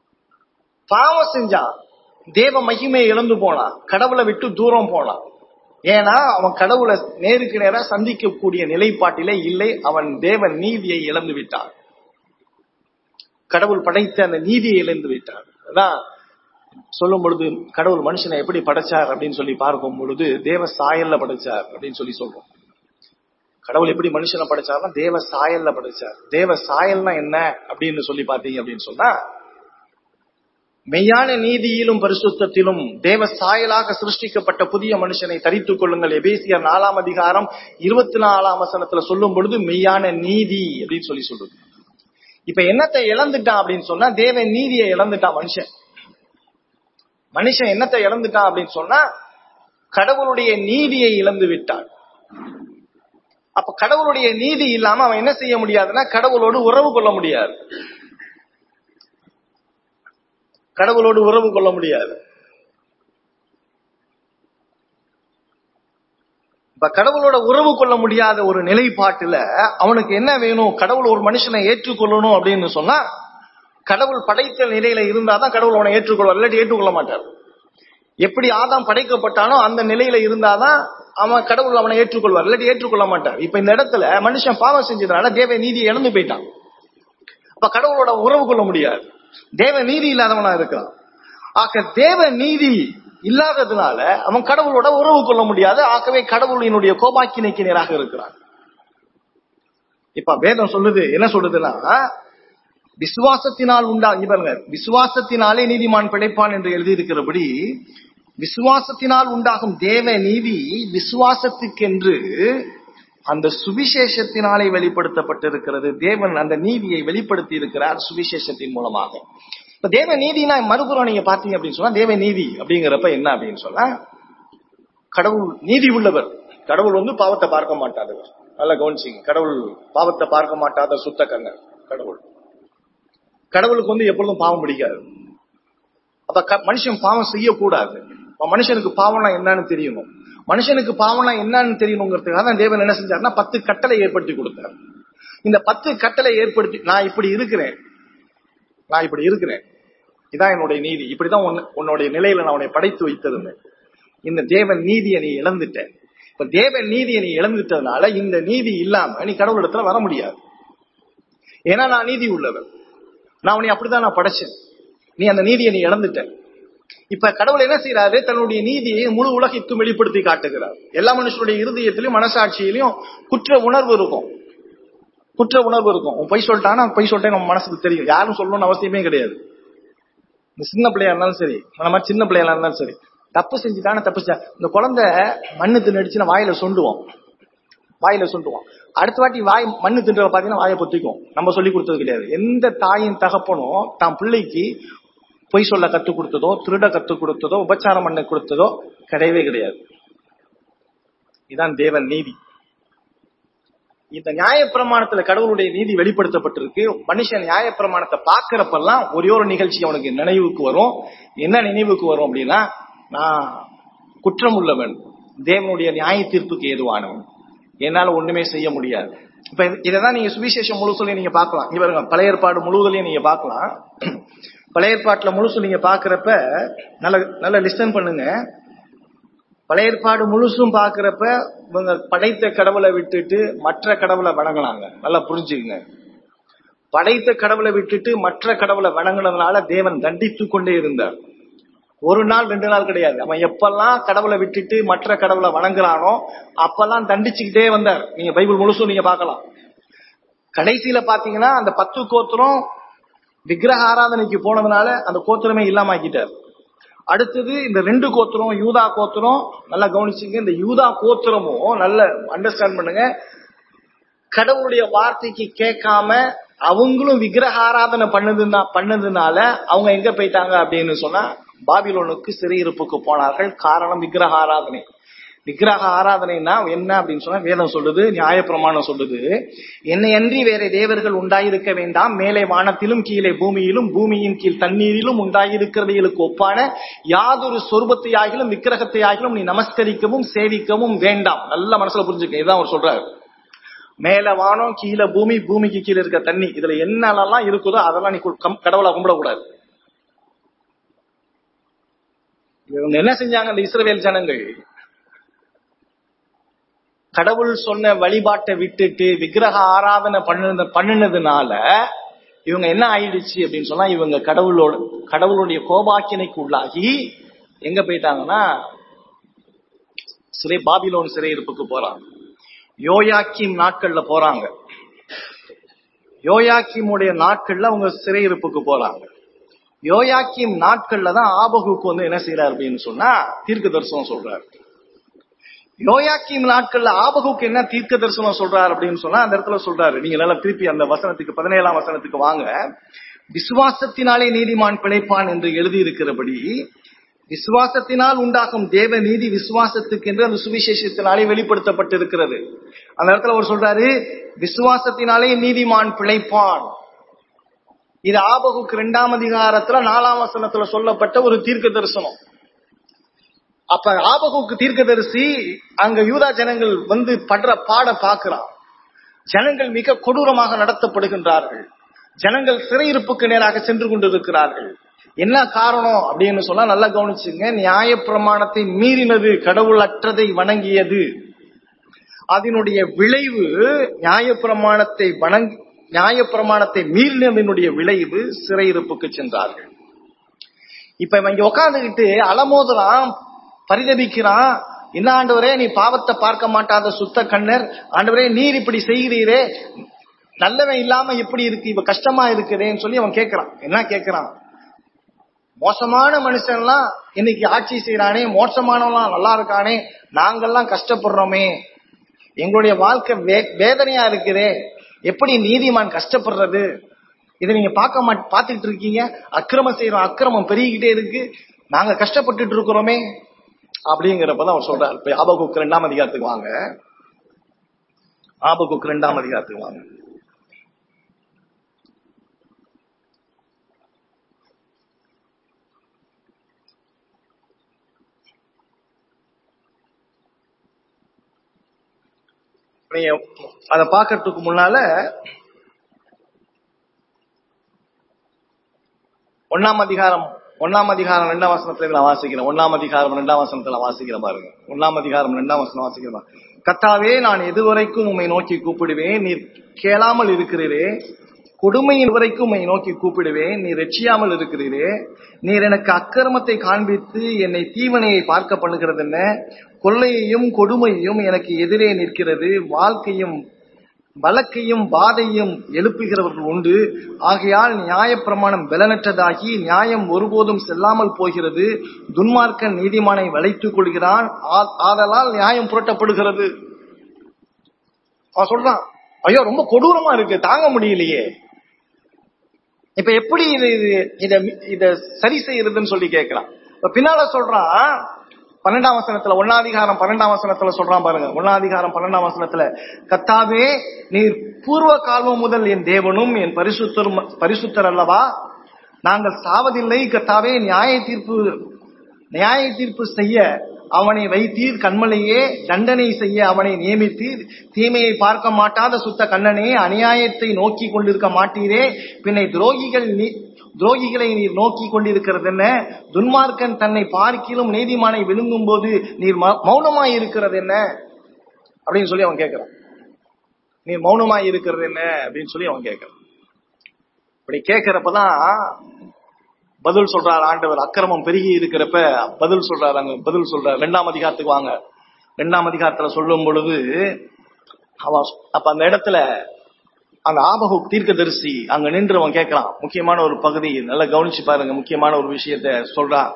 பாவம் செஞ்சான் தேவ மகிமையை இழந்து போனான் கடவுளை விட்டு தூரம் போனான் ஏன்னா அவன் கடவுளை நேருக்கு நேரா சந்திக்கக்கூடிய நிலைப்பாட்டிலே இல்லை அவன் தேவன் நீதியை இழந்து விட்டான் கடவுள் படைத்த அந்த நீதியை இழந்து விட்டான் அதான் சொல்லும் பொழுது கடவுள் மனுஷனை எப்படி படைச்சார் அப்படின்னு சொல்லி பார்க்கும் பொழுது தேவ சாயல்ல படைச்சார் அப்படின்னு சொல்லி சொல்றோம் கடவுள் எப்படி மனுஷனை படைச்சார்னா தேவ சாயல்ல படைச்சார் தேவ சாயல்னா என்ன அப்படின்னு சொல்லி பார்த்தீங்க அப்படின்னு சொன்னா மெய்யான நீதியிலும் பரிசுத்தத்திலும் தேவ சாயலாக சிருஷ்டிக்கப்பட்ட புதிய மனுஷனை தரித்துக் கொள்ளுங்கள் எபேசியர் நாலாம் அதிகாரம் இருபத்தி நாலாம் வசனத்துல சொல்லும் பொழுது மெய்யான நீதி அப்படின்னு சொல்லி சொல்லுது இப்ப என்னத்தை இழந்துட்டான் அப்படின்னு சொன்னா தேவ நீதியை இழந்துட்டான் மனுஷன் மனுஷன் என்னத்தை இழந்துட்டான் அப்படின்னு சொன்னா கடவுளுடைய நீதியை இழந்து விட்டான் அப்ப கடவுளுடைய நீதி இல்லாம அவன் என்ன செய்ய முடியாதுன்னா கடவுளோடு உறவு கொள்ள முடியாது கடவுளோடு உறவு கொள்ள முடியாது இப்ப கடவுளோட உறவு கொள்ள முடியாத ஒரு நிலைப்பாட்டுல அவனுக்கு என்ன வேணும் கடவுள் ஒரு மனுஷனை ஏற்றுக்கொள்ளணும் அப்படின்னு சொன்னா கடவுள் படைத்த நிலையில இருந்தாதான் கடவுள் அவனை ஏற்றுக்கொள்வார் இல்லாட்டி ஏற்றுக்கொள்ள மாட்டார் எப்படி ஆதாம் படைக்கப்பட்டானோ அந்த நிலையில இருந்தாதான் அவன் கடவுள் அவனை ஏற்றுக்கொள்வார் இல்லாட்டி ஏற்றுக்கொள்ள மாட்டார் இப்ப இந்த இடத்துல மனுஷன் பாவம் செஞ்சதுனால தேவ நீதியை இழந்து போயிட்டான் அப்ப கடவுளோட உறவு கொள்ள முடியாது தேவ நீதி இல்லாதவனா இருக்கிறான் ஆக தேவ நீதி இல்லாததுனால அவன் கடவுளோட உறவு கொள்ள முடியாது ஆகவே கடவுளினுடைய கோபாக்கினைக்கு நேராக இருக்கிறான் இப்ப வேதம் சொல்லுது என்ன சொல்லுதுன்னா விசுவாசத்தினால் உண்டா இவருங்க விசுவாசத்தினாலே நீதிமான் பிழைப்பான் என்று எழுதியிருக்கிறபடி விசுவாசத்தினால் உண்டாகும் தேவ நீதி விசுவாசத்துக்கென்று அந்த சுவிசேஷத்தினாலே வெளிப்படுத்தப்பட்டிருக்கிறது தேவன் அந்த நீதியை வெளிப்படுத்தி இருக்கிறார் சுவிசேஷத்தின் மூலமாக இப்ப தேவ நீதினா மறுபுறம் நீங்க பாத்தீங்க அப்படின்னு சொன்னா தேவ நீதி அப்படிங்கிறப்ப என்ன அப்படின்னு சொன்னா கடவுள் நீதி உள்ளவர் கடவுள் வந்து பாவத்தை பார்க்க மாட்டாதவர் நல்லா கவனிச்சிங்க கடவுள் பாவத்தை பார்க்க மாட்டாத சுத்த கண்ணர் கடவுள் கடவுளுக்கு வந்து எப்பொழுதும் பாவம் பிடிக்காது அப்ப மனுஷன் பாவம் செய்யக்கூடாது மனுஷனுக்கு பாவம்னா என்னன்னு தெரியணும் மனுஷனுக்கு பாவம்னா என்னன்னு தெரியணுங்கிறதுக்காக தான் தேவன் என்ன செஞ்சாருன்னா பத்து கட்டளை ஏற்படுத்தி கொடுத்தார் இந்த பத்து கட்டளை ஏற்படுத்தி நான் இப்படி இருக்கிறேன் நான் இப்படி இருக்கிறேன் இதான் என்னுடைய நீதி இப்படிதான் உன்னுடைய நிலையில நான் உன்னை படைத்து வைத்திருந்தேன் இந்த தேவன் நீதியை நீ இழந்துட்ட இப்ப தேவன் நீதியை நீ இழந்துட்டதுனால இந்த நீதி இல்லாம நீ கடவுளிடத்துல வர முடியாது ஏன்னா நான் நீதி உள்ளவன் நான் உன்னை அப்படிதான் நான் படைச்சேன் நீ அந்த நீதியை நீ இழந்துட்ட இப்ப கடவுள் என்ன செய்யறாரு தன்னுடைய நீதியை முழு உலகிற்கும் வெளிப்படுத்தி காட்டுகிறார் எல்லா மனுஷனுடைய இருதயத்திலும் மனசாட்சியிலையும் குற்ற உணர்வு இருக்கும் குற்ற உணர்வு இருக்கும் உன் பொய் சொல்லிட்டானா பொய் சொல்லிட்டே நம்ம மனசுக்கு தெரியும் யாரும் சொல்லணும்னு அவசியமே கிடையாது இந்த சின்ன பிள்ளையா இருந்தாலும் சரி அந்த மாதிரி சின்ன பிள்ளையா இருந்தாலும் சரி தப்பு செஞ்சுட்டான தப்பு செஞ்சா இந்த குழந்தை மண்ணு தின்னு வாயில சொண்டுவோம் வாயில சொல்லுவோம் அடுத்த வாட்டி வாய் மண்ணு தின்றத பாத்தீங்கன்னா வாயை பொத்திக்கும் நம்ம சொல்லி கொடுத்தது கிடையாது எந்த தாயின் தகப்பனும் தான் பிள்ளைக்கு பொய் சொல்ல கத்து கொடுத்ததோ திருட கத்து கொடுத்ததோ உபச்சாரம் பண்ண கொடுத்ததோ கிடையவே கிடையாது இதான் தேவன் நீதி இந்த நியாயப்பிரமாணத்துல கடவுளுடைய நீதி வெளிப்படுத்தப்பட்டிருக்கு மனுஷன் நியாயப்பிரமாணத்தை பாக்குறப்பெல்லாம் ஒரே ஒரு நிகழ்ச்சி அவனுக்கு நினைவுக்கு வரும் என்ன நினைவுக்கு வரும் அப்படின்னா நான் குற்றம் உள்ளவன் தேவனுடைய நியாய தீர்ப்புக்கு ஏதுவானவன் என்னால ஒண்ணுமே செய்ய முடியாது இப்ப இதான் நீங்க சுவிசேஷம் முழுசுலையும் நீங்க பார்க்கலாம் இவருங்க பழைய ஏற்பாடு முழுவதுலையும் நீங்க பார்க்கலாம் பழைய ஏற்பாட்டுல முழுசு நீங்க பாக்குறப்ப நல்ல நல்ல லிசன் பண்ணுங்க பழைய ஏற்பாடு முழுசும் பாக்குறப்ப இவங்க படைத்த கடவுளை விட்டுட்டு மற்ற கடவுளை வணங்கினாங்க நல்லா புரிஞ்சுக்குங்க படைத்த கடவுளை விட்டுட்டு மற்ற கடவுளை வணங்கினதுனால தேவன் தண்டித்து கொண்டே இருந்தார் ஒரு நாள் ரெண்டு நாள் கிடையாது அவன் எப்பெல்லாம் கடவுளை விட்டுட்டு மற்ற கடவுளை வணங்குறானோ அப்பெல்லாம் தண்டிச்சுக்கிட்டே வந்தார் நீங்க பைபிள் முழுசும் நீங்க பார்க்கலாம் கடைசியில பாத்தீங்கன்னா அந்த பத்து கோத்திரம் விக்கிரக ஆராதனைக்கு போனதுனால அந்த கோத்திரமே இல்லாம ஆக்கிட்டார் அடுத்தது இந்த ரெண்டு கோத்திரம் யூதா கோத்திரம் நல்லா கவனிச்சுங்க இந்த யூதா கோத்திரமும் நல்ல அண்டர்ஸ்டாண்ட் பண்ணுங்க கடவுளுடைய வார்த்தைக்கு கேட்காம அவங்களும் விக்கிரக ஆராதனை பண்ணதுனா பண்ணதுனால அவங்க எங்க போயிட்டாங்க அப்படின்னு சொன்னா பாபிலோனுக்கு சிறையிருப்புக்கு போனார்கள் காரணம் விக்கிரக ஆராதனை விக்கிரக ஆராதனைனா என்ன அப்படின்னு சொன்னா வேதம் சொல்லுது நியாயப்பிரமாணம் சொல்லுது என்னை அன்றி வேற தேவர்கள் உண்டாயிருக்க வேண்டாம் மேலே வானத்திலும் கீழே பூமியிலும் பூமியின் கீழ் தண்ணீரிலும் உண்டாயிருக்கிறவைகளுக்கு ஒப்பான யாதொரு சொருபத்தை ஆகிலும் விக்கிரகத்தை ஆகிலும் நீ நமஸ்கரிக்கவும் சேவிக்கவும் வேண்டாம் நல்ல மனசுல புரிஞ்சுக்க இதுதான் அவர் சொல்றாரு மேல வானம் கீழே பூமி பூமிக்கு கீழே இருக்க தண்ணி இதுல என்னெல்லாம் இருக்குதோ அதெல்லாம் நீ கடவுளை கும்பிடக்கூடாது இவங்க என்ன செஞ்சாங்க அந்த இஸ்ரவேல் ஜனங்கள் கடவுள் சொன்ன வழிபாட்டை விட்டுட்டு விக்கிரக ஆராதனை பண்ணுன பண்ணுனதுனால இவங்க என்ன ஆயிடுச்சு அப்படின்னு சொன்னா இவங்க கடவுளோட கடவுளுடைய கோபாக்கினைக்கு உள்ளாகி எங்க போயிட்டாங்கன்னா சிறை பாபிலோன் சிறையிருப்புக்கு போறாங்க யோயாக்கிம் நாட்கள்ல போறாங்க யோயாக்கிமுடைய நாட்கள்ல அவங்க சிறையிருப்புக்கு போறாங்க யோயாக்கிம் நாட்கள்ல தான் ஆபகுக்கு வந்து என்ன செய்யறாரு அப்படின்னு சொன்னா தீர்க்க தரிசனம் சொல்றாரு யோயாக்கிம் நாட்கள்ல ஆபகுக்கு என்ன தீர்க்க தரிசனம் சொல்றாரு அப்படின்னு சொன்னா அந்த இடத்துல சொல்றாரு நீங்க நல்லா திருப்பி அந்த வசனத்துக்கு பதினேழாம் வசனத்துக்கு வாங்க விசுவாசத்தினாலே நீதிமான் பிழைப்பான் என்று எழுதியிருக்கிறபடி விசுவாசத்தினால் உண்டாகும் தேவ நீதி விசுவாசத்துக்கு என்று அந்த சுவிசேஷத்தினாலே வெளிப்படுத்தப்பட்டிருக்கிறது அந்த இடத்துல அவர் சொல்றாரு விசுவாசத்தினாலே நீதிமான் பிழைப்பான் இது ஆபகுக்கு இரண்டாம் அதிகாரத்துல நாலாம் வசனத்துல சொல்லப்பட்ட ஒரு தீர்க்க தரிசனம் அப்ப ஆபகுக்கு தீர்க்கதரிசி அங்க யூதா ஜனங்கள் வந்து படுற பாட பாக்குறான் ஜனங்கள் மிக கொடூரமாக நடத்தப்படுகின்றார்கள் ஜனங்கள் சிறையிருப்புக்கு நேராக சென்று கொண்டிருக்கிறார்கள் என்ன காரணம் அப்படின்னு சொன்னா நல்லா கவனிச்சுங்க நியாய பிரமாணத்தை மீறினது கடவுள் அற்றதை வணங்கியது அதனுடைய விளைவு நியாய பிரமாணத்தை வணங்கி நியாய பிரமாணத்தை மீறினதனுடைய விளைவு சிறையிருப்புக்கு சென்றார்கள் இப்ப இவன் இங்க உட்காந்துக்கிட்டு அலமோதுறான் பரிதபிக்கிறான் என்ன ஆண்டவரே நீ பாவத்தை பார்க்க மாட்டாத சுத்த கண்ணர் ஆண்டவரே நீர் இப்படி செய்கிறீரே நல்லவன் இல்லாம எப்படி இருக்கு இப்ப கஷ்டமா இருக்குதேன்னு சொல்லி அவன் கேட்கிறான் என்ன கேட்கிறான் மோசமான மனுஷன்லாம் இன்னைக்கு ஆட்சி செய்யறானே மோசமானவன்லாம் நல்லா இருக்கானே நாங்கெல்லாம் கஷ்டப்படுறோமே எங்களுடைய வாழ்க்கை வே- வேதனையா இருக்குதே எப்படி நீதிமான் கஷ்டப்படுறது இதை நீங்க பார்க்க மாட் பார்த்துட்டு இருக்கீங்க அக்கிரமம் செய்யறோம் அக்கிரமம் பெருகிக்கிட்டே இருக்கு நாங்க கஷ்டப்பட்டுட்டு இருக்கிறோமே அப்படிங்கிறப்பதான் அவர் சொல்றாரு இப்ப ஆபகுக்கு ரெண்டாம் அதிகாரத்துக்கு வாங்க ஆபகுக்கு ரெண்டாம் அதிகாரத்துக்கு வாங்க நீங்க அதை பார்க்கறதுக்கு முன்னால ஒன்னாம் அதிகாரம் ஒன்னாம் அதிகாரம் ரெண்டாம் வசனத்துல நான் வாசிக்கிறேன் ஒன்னாம் அதிகாரம் ரெண்டாம் வசனத்துல வாசிக்கிறேன் பாருங்க ஒன்னாம் அதிகாரம் ரெண்டாம் வசனம் வாசிக்கிறேன் பாருங்க. கர்த்தாவே நான் எதுவரைக்கும் உம்மை நோக்கி கூப்பிடுவேன் நீர் கேளாமல் இருக்கிறீரே கொடுமையின் வரைக்கும் உம்மை நோக்கி கூப்பிடுவேன் நீர் ரட்சியாமல் இருக்கிறீரே நீர் எனக்கு அக்கிரமத்தை காண்பித்து என்னை தீவனையை பார்க்க பண்ணுகிறது என்ன கொள்ளையையும் கொடுமையும் எனக்கு எதிரே நிற்கிறது வாழ்க்கையும் வழக்கையும் பாதையும் எழுப்புகிறவர்கள் உண்டு ஆகையால் நியாயப்பிரமாணம் பலனற்றதாகி நியாயம் ஒருபோதும் செல்லாமல் போகிறது துன்மார்க்கன் நீதிமானை வளைத்துக் கொள்கிறான் ஆ- ஆதலால் நியாயம் புரட்டப்படுகிறது அவன் சொல்றான் ஐயோ ரொம்ப கொடூரமா இருக்கு தாங்க முடியலையே இப்ப எப்படி இது இது- இத இத சரி செய்யறதுன்னு சொல்லி கேட்கிறான் இப்ப பின்னால சொல்றான் பன்னெண்டாம் வசனத்துல ஒன்னாதிகாரம் பன்னெண்டாம் வசனத்துல சொல்றான் பாருங்க ஒன்னாதிகாரம் பன்னெண்டாம் வசனத்துல கத்தாவே நீர் பூர்வ காலம் முதல் என் தேவனும் என் பரிசுத்தரும் பரிசுத்தர் அல்லவா நாங்கள் சாவதில்லை கத்தாவே நியாய தீர்ப்பு நியாய தீர்ப்பு செய்ய அவனை வைத்தீர் கண்மலையே தண்டனை செய்ய அவனை நியமித்தீர் தீமையை பார்க்க மாட்டாத சுத்த கண்ணனே அநியாயத்தை நோக்கி கொண்டிருக்க மாட்டீரே பின்னை துரோகிகள் நீ- துரோகிகளை நீர் நோக்கி கொண்டிருக்கிறது என்ன துன்மார்க்கன் தன்னை பார்க்கிலும் நீதிமானை விழுங்கும் போது நீர் ம- மௌனமாய் இருக்கிறது என்ன அப்படின்னு சொல்லி அவன் கேட்கிறான் நீர் மௌனமாய் இருக்கிறது என்ன அப்படின்னு சொல்லி அவன் கேட்கிறான் இப்படி கேட்கிறப்பதான் பதில் சொல்றார் ஆண்டவர் அக்கிரமம் பெருகி இருக்கிறப்ப பதில் சொல்றாரு அங்க பதில் சொல்றாரு ரெண்டாம் அதிகாரத்துக்கு வாங்க ரெண்டாம் அதிகாரத்துல சொல்லும் பொழுது அவன் அப்ப அந்த இடத்துல அந்த ஆபகு தீர்க்கதரிசி அங்க நின்று அவன் கேட்கறான் முக்கியமான ஒரு பகுதி நல்லா கவனிச்சு பாருங்க முக்கியமான ஒரு விஷயத்த சொல்றான்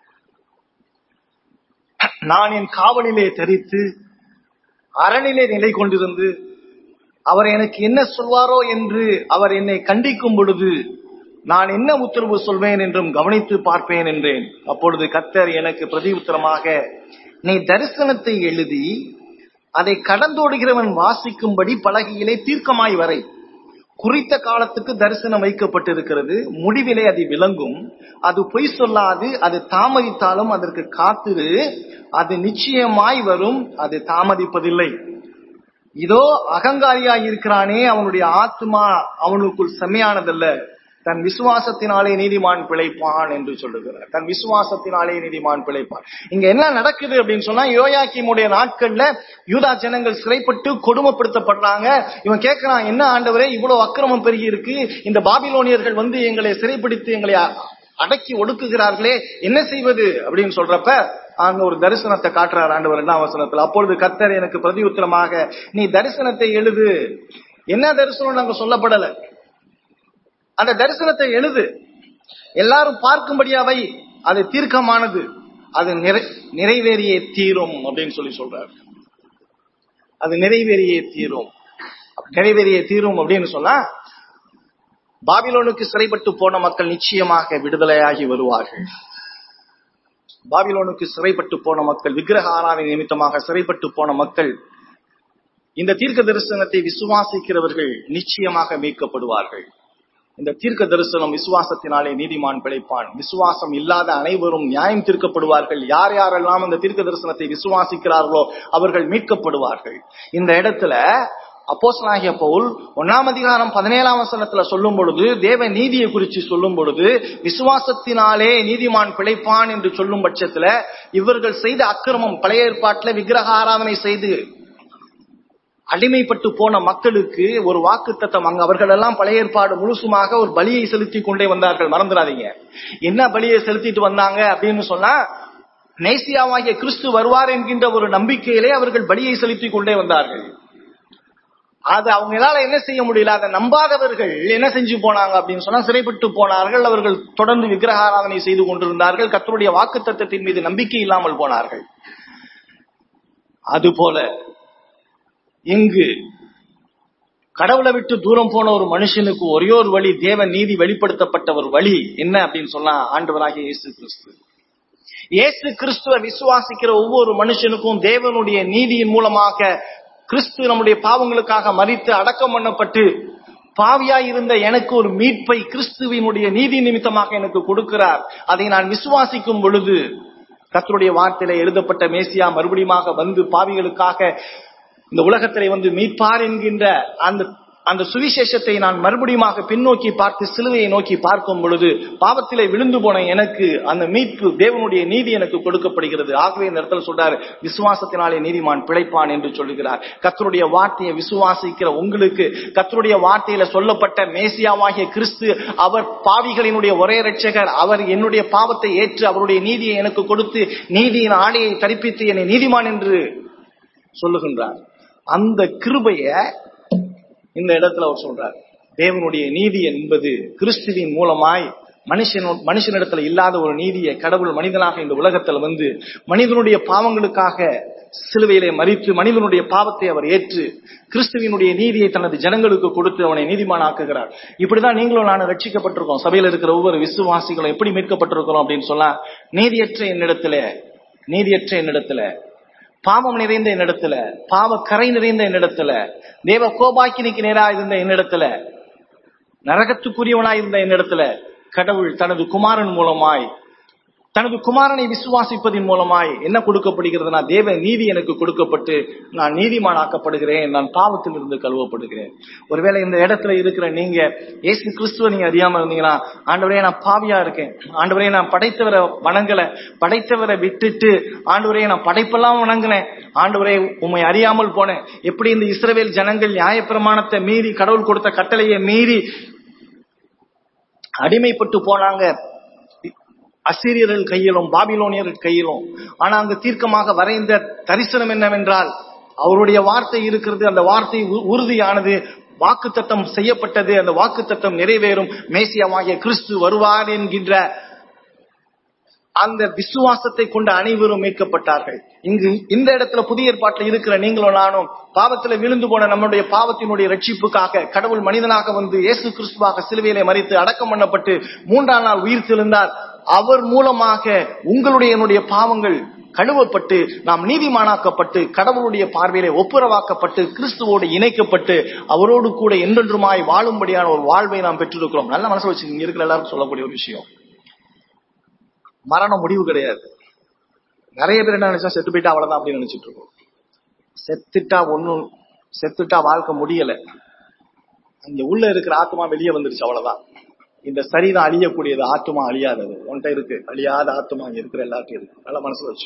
நான் என் காவலிலே தரித்து அரணிலே நிலை கொண்டிருந்து அவர் எனக்கு என்ன சொல்வாரோ என்று அவர் என்னை கண்டிக்கும் பொழுது நான் என்ன உத்தரவு சொல்வேன் என்றும் கவனித்து பார்ப்பேன் என்றேன் அப்பொழுது கத்தர் எனக்கு பிரதி உத்தரமாக நீ தரிசனத்தை எழுதி அதை கடந்தோடுகிறவன் வாசிக்கும்படி பலகையிலே தீர்க்கமாய் வரை குறித்த காலத்துக்கு தரிசனம் வைக்கப்பட்டிருக்கிறது முடிவிலே அது விளங்கும் அது பொய் சொல்லாது அது தாமதித்தாலும் அதற்கு காத்திரு அது நிச்சயமாய் வரும் அது தாமதிப்பதில்லை இதோ அகங்காரியாய் இருக்கிறானே அவனுடைய ஆத்மா அவனுக்குள் செம்மையானதல்ல தன் விசுவாசத்தினாலே நீதிமான் பிழைப்பான் என்று சொல்லுகிறார் தன் விசுவாசத்தினாலே நீதிமான் பிழைப்பான் இங்க என்ன நடக்குது அப்படின்னு சொன்னா யோயாக்கிமுடைய நாட்கள்ல யூதா ஜனங்கள் சிறைப்பட்டு கொடுமைப்படுத்தப்படுறாங்க இவன் கேட்கிறான் என்ன ஆண்டவரே இவ்வளவு அக்கிரமம் பெருகி இருக்கு இந்த பாபிலோனியர்கள் வந்து எங்களை சிறைப்பிடித்து எங்களை அ- அடக்கி ஒடுக்குகிறார்களே என்ன செய்வது அப்படின்னு சொல்றப்ப அங்க ஒரு தரிசனத்தை காட்டுறார் ஆண்டவர் ரெண்டாம் வசனத்துல அப்பொழுது கர்த்தர் எனக்கு பிரதி உத்தரமாக நீ தரிசனத்தை எழுது என்ன தரிசனம் நாங்க சொல்லப்படல அந்த தரிசனத்தை எழுது எல்லாரும் பார்க்கும்படியாவை அது தீர்க்கமானது அது நிறை நிறைவேறியே தீரும் அப்படின்னு சொல்லி சொல்றாரு அது நிறைவேறியே தீரும் நிறைவேறியே தீரும் அப்படின்னு சொன்னா பாபிலோனுக்கு சிறைப்பட்டு போன மக்கள் நிச்சயமாக விடுதலையாகி வருவார்கள் பாபிலோனுக்கு சிறைப்பட்டு போன மக்கள் விக்கிரக ஆராதனை நிமித்தமாக சிறைப்பட்டு போன மக்கள் இந்த தீர்க்க தரிசனத்தை விசுவாசிக்கிறவர்கள் நிச்சயமாக மீட்கப்படுவார்கள் இந்த தீர்க்க தரிசனம் விசுவாசத்தினாலே நீதிமான் பிழைப்பான் விசுவாசம் இல்லாத அனைவரும் நியாயம் தீர்க்கப்படுவார்கள் யார் யாரெல்லாம் இந்த தீர்க்க தரிசனத்தை விசுவாசிக்கிறார்களோ அவர்கள் மீட்கப்படுவார்கள் இந்த இடத்துல அப்போஸ்தலனாகிய பவுல் ஒன்னாம் அதிகாரம் பதினேழாம் வசனத்துல சொல்லும் பொழுது தேவ நீதியை குறித்து சொல்லும் பொழுது விசுவாசத்தினாலே நீதிமான் பிழைப்பான் என்று சொல்லும் பட்சத்துல இவர்கள் செய்த அக்கிரமம் பழைய ஏற்பாட்டுல விக்கிரக ஆராதனை செய்து அடிமைப்பட்டு போன மக்களுக்கு ஒரு வாக்குத்தத்தம் அங்க அவர்கள் எல்லாம் பழைய ஏற்பாடு முழுசுமாக ஒரு பலியை செலுத்தி கொண்டே வந்தார்கள் மறந்துடாதீங்க என்ன பலியை செலுத்திட்டு வந்தாங்க அப்படின்னு சொன்னா நேசியாவாகிய கிறிஸ்து வருவார் என்கின்ற ஒரு நம்பிக்கையிலே அவர்கள் பலியை செலுத்தி கொண்டே வந்தார்கள் அது அவங்களால என்ன செய்ய முடியல அதை நம்பாதவர்கள் என்ன செஞ்சு போனாங்க அப்படின்னு சொன்னா சிறைப்பட்டு போனார்கள் அவர்கள் தொடர்ந்து விக்கிரக ஆராதனை செய்து கொண்டிருந்தார்கள் கர்த்தருடைய வாக்குத்தத்தத்தின் மீது நம்பிக்கை இல்லாமல் போனார்கள் அதுபோல இங்கு கடவுளை விட்டு தூரம் போன ஒரு மனுஷனுக்கு ஒரே ஒரு வழி தேவ நீதி வெளிப்படுத்தப்பட்ட ஒரு வழி என்ன அப்படின்னு சொன்னா ஆண்டவராகிய இயேசு கிறிஸ்து இயேசு கிறிஸ்துவ விசுவாசிக்கிற ஒவ்வொரு மனுஷனுக்கும் தேவனுடைய நீதியின் மூலமாக கிறிஸ்து நம்முடைய பாவங்களுக்காக மறித்து அடக்கம் பண்ணப்பட்டு பாவியாய் இருந்த எனக்கு ஒரு மீட்பை கிறிஸ்துவினுடைய நீதி நிமித்தமாக எனக்கு கொடுக்கிறார் அதை நான் விசுவாசிக்கும் பொழுது கர்த்தருடைய வார்த்தையில எழுதப்பட்ட மேசியா மறுபடியுமாக வந்து பாவிகளுக்காக இந்த உலகத்திலே வந்து மீட்பார் என்கின்ற அந்த அந்த சுவிசேஷத்தை நான் மறுபடியுமாக பின்னோக்கி பார்த்து சிலுவையை நோக்கி பார்க்கும் பொழுது பாவத்திலே விழுந்து போன எனக்கு அந்த மீட்பு தேவனுடைய நீதி எனக்கு கொடுக்கப்படுகிறது ஆகவே இந்த இடத்துல சொல்றாரு விசுவாசத்தினாலே நீதிமான் பிழைப்பான் என்று சொல்லுகிறார் கர்த்தருடைய வார்த்தையை விசுவாசிக்கிற உங்களுக்கு கர்த்தருடைய வார்த்தையில சொல்லப்பட்ட மேசியாவாகிய கிறிஸ்து அவர் பாவிகளினுடைய ஒரே ரட்சகர் அவர் என்னுடைய பாவத்தை ஏற்று அவருடைய நீதியை எனக்கு கொடுத்து நீதியின் ஆடையை தரிப்பித்து என்னை நீதிமான் என்று சொல்லுகின்றார் அந்த கிருபைய இந்த இடத்துல அவர் சொல்றார் தேவனுடைய நீதி என்பது கிறிஸ்துவின் மூலமாய் மனுஷன் மனுஷனிடத்துல இல்லாத ஒரு நீதியை கடவுள் மனிதனாக இந்த உலகத்துல வந்து மனிதனுடைய பாவங்களுக்காக சிலுவையிலே மறித்து மனிதனுடைய பாவத்தை அவர் ஏற்று கிறிஸ்துவினுடைய நீதியை தனது ஜனங்களுக்கு கொடுத்து அவனை நீதிமானாக்குகிறார் இப்படிதான் நீங்களும் நானும் ரட்சிக்கப்பட்டிருக்கோம் சபையில இருக்கிற ஒவ்வொரு விசுவாசிகளும் எப்படி மீட்கப்பட்டிருக்கிறோம் அப்படின்னு சொன்னா நீதியற்ற என்னிடத்துல நீதியற்ற என்னிடத்துல பாவம் நிறைந்த என்னிடத்துல பாவ கரை நிறைந்த என்னிடத்துல தேவ கோபாக்கினிக்கு நேரா இருந்த என்னிடத்துல நரகத்துக்குரியவனாய் இருந்த என்னிடத்துல கடவுள் தனது குமாரன் மூலமாய் தனது குமாரனை விசுவாசிப்பதின் மூலமாய் என்ன கொடுக்கப்படுகிறதுனா தேவ நீதி எனக்கு கொடுக்கப்பட்டு நான் நீதிமானாக்கப்படுகிறேன் நான் பாவத்தில் இருந்து கழுவப்படுகிறேன் ஒருவேளை இந்த இடத்துல இருக்கிற நீங்க இயேசு கிறிஸ்துவ நீங்க அறியாம இருந்தீங்கன்னா ஆண்டவரே நான் பாவியா இருக்கேன் ஆண்டவரே நான் படைத்தவரை வணங்கல படைத்தவரை விட்டுட்டு ஆண்டவரே நான் படைப்பெல்லாம் வணங்கினேன் ஆண்டவரே உண்மை அறியாமல் போனேன் எப்படி இந்த இஸ்ரவேல் ஜனங்கள் நியாயப்பிரமாணத்தை மீறி கடவுள் கொடுத்த கட்டளையை மீறி அடிமைப்பட்டு போனாங்க அசிரியர்கள் கையிலும் பாபிலோனியர்கள் கையிலும் ஆனா அங்கு தீர்க்கமாக வரைந்த தரிசனம் என்னவென்றால் அவருடைய வார்த்தை இருக்கிறது அந்த வார்த்தை உ- உறுதியானது வாக்குத்தத்தம் செய்யப்பட்டது அந்த வாக்குத்தத்தம் நிறைவேறும் மேசியமாகிய கிறிஸ்து வருவார் என்கின்ற அந்த விசுவாசத்தை கொண்ட அனைவரும் மீட்கப்பட்டார்கள் இங்கு இந்த இடத்துல புதிய ஏற்பாட்டில் இருக்கிற நீங்களும் நானும் பாவத்துல விழுந்து போன நம்முடைய பாவத்தினுடைய ரட்சிப்புக்காக கடவுள் மனிதனாக வந்து இயேசு கிறிஸ்துவாக சிலுவையிலே மறித்து அடக்கம் பண்ணப்பட்டு மூன்றாம் நாள் உயிர் தெழுந்தார் அவர் மூலமாக உங்களுடைய என்னுடைய பாவங்கள் கழுவப்பட்டு நாம் நீதிமானாக்கப்பட்டு கடவுளுடைய பார்வையிலே ஒப்புரவாக்கப்பட்டு கிறிஸ்துவோடு இணைக்கப்பட்டு அவரோடு கூட என்றென்றுமாய் வாழும்படியான ஒரு வாழ்வை நாம் பெற்றிருக்கிறோம் நல்ல மனசு வச்சு இங்க இருக்கிற எல்லாரும் சொல்லக்கூடிய ஒரு விஷயம் மரணம் முடிவு கிடையாது நிறைய பேர் என்ன நினைச்சா செத்து போயிட்டா அவ்வளவுதான் அப்படின்னு நினைச்சிட்டு இருக்கோம் செத்துட்டா ஒண்ணும் செத்துட்டா வாழ்க்கை முடியல அங்க உள்ள இருக்கிற ஆத்மா வெளியே வந்துருச்சு அவ்வளவுதான் இந்த சரீரம் அழியக்கூடியது ஆத்மா அழியாதது உன்கிட்ட இருக்கு அழியாத ஆத்மா இங்க இருக்கிற எல்லாத்தையும் இருக்கு நல்லா மனசுல வச்சு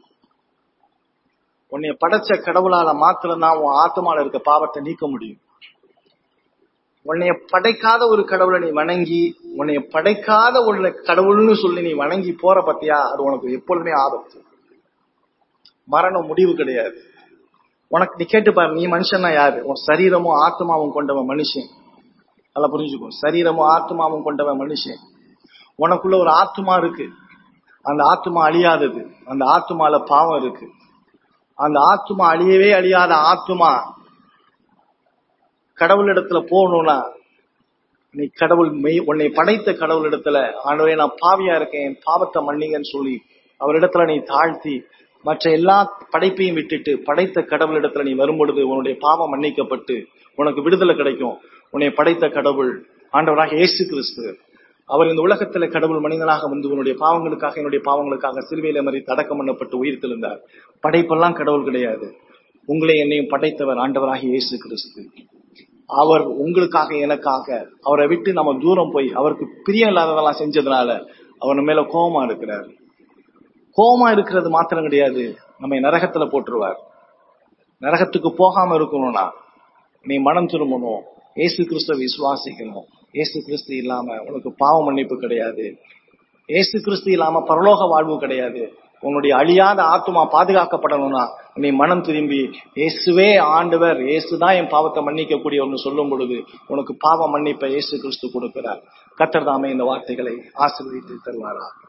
உன்னைய படைச்ச கடவுளால மாத்திரம் தான் உன் ஆத்மால இருக்க பாவத்தை நீக்க முடியும் உன்னைய படைக்காத ஒரு கடவுளை நீ வணங்கி உன்னைய படைக்காத ஒரு கடவுள்னு சொல்லி நீ வணங்கி போற பத்தியா அது உனக்கு எப்பொழுதுமே ஆபத்து மரணம் முடிவு கிடையாது உனக்கு நீ கேட்டு பாரு நீ மனுஷன்னா யாரு உன் சரீரமும் ஆத்மாவும் கொண்டவன் மனுஷன் நல்லா புரிஞ்சுக்கோ சரீரமும் ஆத்மாவும் கொண்டவன் மனுஷன் உனக்குள்ள ஒரு ஆத்மா இருக்கு அந்த ஆத்மா அழியாதது அந்த ஆத்மால பாவம் இருக்கு அந்த ஆத்மா அழியவே அழியாத ஆத்மா கடவுளிடத்துல போகணும்னா நீ கடவுள் மெய் உன்னை படைத்த கடவுளிடத்துல ஆண்டவரே நான் பாவியா இருக்கேன் என் பாவத்தை மன்னிங்கன்னு சொல்லி அவரிடத்துல நீ தாழ்த்தி மற்ற எல்லா படைப்பையும் விட்டுட்டு படைத்த கடவுளிடத்துல நீ வரும்பொழுது உன்னுடைய பாவம் மன்னிக்கப்பட்டு உனக்கு விடுதலை கிடைக்கும் உன்னை படைத்த கடவுள் ஆண்டவராக இயேசு கிறிஸ்து அவர் இந்த உலகத்துல கடவுள் மனிதனாக வந்து உன்னுடைய பாவங்களுக்காக என்னுடைய பாவங்களுக்காக சிறுவையில மறி தடக்கம் பண்ணப்பட்டு உயிர்த்தெழுந்தார் படைப்பெல்லாம் கடவுள் கிடையாது உங்களை என்னையும் படைத்தவர் ஆண்டவராக இயேசு கிறிஸ்து அவர் உங்களுக்காக எனக்காக அவரை விட்டு நம்ம தூரம் போய் அவருக்கு பிரியம் இல்லாததெல்லாம் செஞ்சதுனால அவர் நம்ம மேல கோபமா இருக்கிறார் கோபமா இருக்கிறது மாத்திரம் கிடையாது நம்ம நரகத்துல போட்டுருவார் நரகத்துக்கு போகாம இருக்கணும்னா நீ மனம் திரும்பணும் ஏசு கிறிஸ்துவ விசுவாசிக்கணும் ஏசு கிறிஸ்து இல்லாம உனக்கு பாவ மன்னிப்பு கிடையாது ஏசு கிறிஸ்து இல்லாம பரலோக வாழ்வு கிடையாது உன்னுடைய அழியாத ஆத்மா பாதுகாக்கப்படணும்னா நீ மனம் திரும்பி இயேசுவே ஆண்டவர் இயேசுதான் என் பாவத்தை மன்னிக்க கூடியவர்னு சொல்லும் பொழுது உனக்கு பாவ மன்னிப்பை இயேசு கிறிஸ்து கொடுக்கிறார் கத்தர் தாமே இந்த வார்த்தைகளை ஆசீர்வதித்து தருவாரா